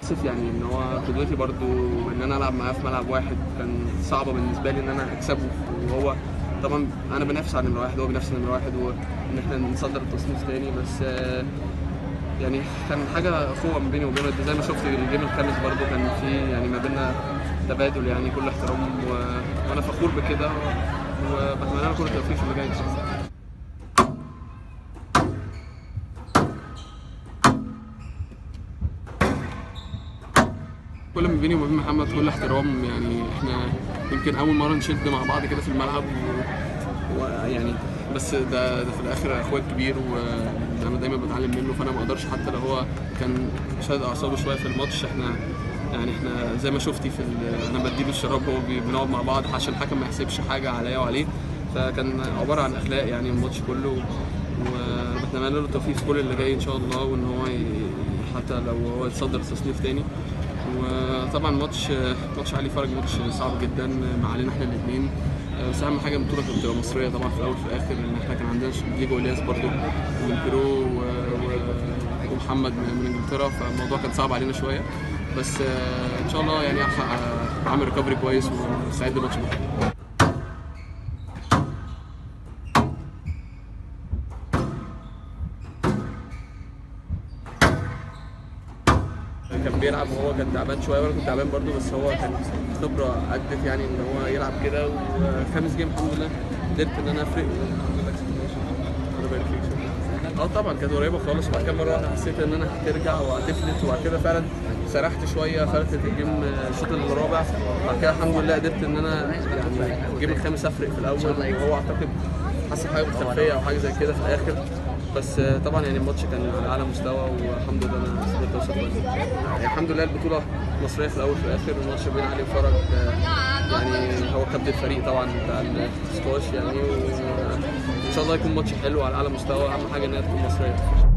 اسف يعني ان هو قدوتي برضو ان انا العب معاه في ملعب واحد كان صعبه بالنسبه لي ان انا اكسبه وهو طبعا انا بنافس على نمره واحد وهو بينافس على نمره واحد وان احنا نصدر التصنيف تاني بس آه، يعني كان حاجه اخوه ما بيني وبينه انت زي ما شفت الجيم الخامس برضو كان في يعني ما بيننا تبادل يعني كل احترام و- وانا فخور بكده وبتمنى له كل التوفيق في اللي جاي ان شاء الله كل ما بيني وما بين محمد كل احترام يعني احنا يمكن اول مره نشد مع بعض كده في الملعب و- ويعني بس ده, ده في الاخر اخويا الكبير وانا دايما بتعلم منه فانا ما اقدرش حتى لو هو كان شاد اعصابه شويه في الماتش احنا يعني احنا زي ما شفتي في ال- انا بديله الشراب هو بي- بنقعد مع بعض عشان الحكم ما يحسبش حاجه عليا وعليه فكان عباره عن اخلاق يعني الماتش كله وبتمنى له التوفيق في كل اللي جاي ان شاء الله وان هو ي- حتى لو هو يتصدر تصنيف تاني وطبعا ماتش ماتش علي فرج ماتش صعب جدا مع علينا احنا الاثنين بس اهم حاجه البطوله كانت بتبقى مصريه طبعا في الاول وفي الاخر ان احنا كان عندنا ديجو الياس برضو من بيرو و- و- ومحمد من من انجلترا فالموضوع كان صعب علينا شويه بس آه، ان شاء الله يعني الحق آه، اعمل ريكفري كويس واستعد للماتش بكره كان بيلعب وهو كان تعبان شويه وانا كنت تعبان برضو بس هو كان خبره ادت يعني ان هو يلعب كده وخامس جيم الحمد لله قدرت ان انا افرق والحمد لله كسبت الماتش. ربنا يبارك فيك شكرا. اه طبعا كانت قريبه خالص وبعد كده مره واحده حسيت ان انا هترجع وهتفلت وبعد كده فعلا سرحت شويه فلتت الجيم الشوط الرابع بعد كده الحمد لله قدرت ان انا يعني الجيم الخامس افرق في الاول وهو اعتقد حصل حاجه بالخلفيه او حاجه زي كده في الاخر بس آه، طبعا يعني الماتش كان على اعلى مستوى والحمد لله انا قدرت اوصل كويس يعني الحمد لله البطوله مصريه في الاول وفي الاخر الماتش بين علي وفرج آه، يعني هو كابتن الفريق طبعا بتاع السكواش يعني وان شاء الله يكون ماتش حلو على اعلى مستوى اهم حاجه انها تكون مصريه